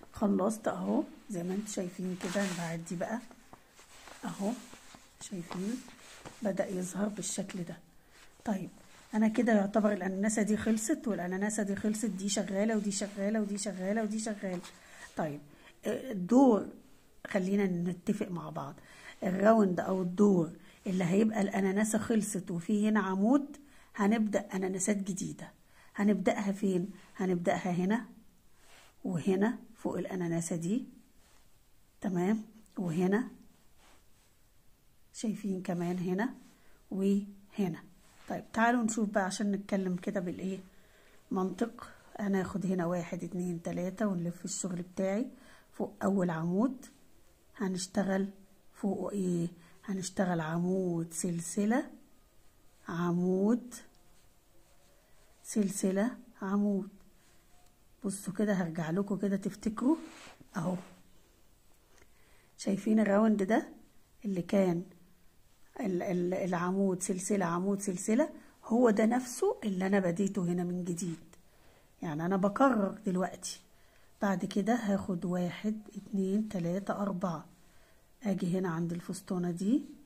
خلصت اهو زي ما انتم شايفين كده انا بعدي بقى اهو شايفين بدأ يظهر بالشكل ده طيب انا كده يعتبر الاناناسه دي خلصت والاناناسه دي خلصت دي شغاله ودي شغاله ودي شغاله ودي شغاله طيب الدور خلينا نتفق مع بعض الراوند او الدور اللي هيبقى الاناناسه خلصت وفي هنا عمود هنبدا اناناسات جديده هنبداها فين هنبداها هنا وهنا فوق الاناناسه دي تمام وهنا شايفين كمان هنا وهنا طيب تعالوا نشوف بقى عشان نتكلم كده بالايه منطق هناخد هنا واحد اتنين تلاتة ونلف الشغل بتاعي فوق اول عمود هنشتغل فوق ايه هنشتغل عمود سلسلة عمود سلسلة عمود بصوا كده هرجع لكم كده تفتكروا اهو شايفين الراوند ده اللي كان العمود سلسلة عمود سلسلة هو ده نفسه اللي أنا بديته هنا من جديد يعني أنا بكرر دلوقتي بعد كده هاخد واحد اتنين تلاتة أربعة أجي هنا عند الفستونة دي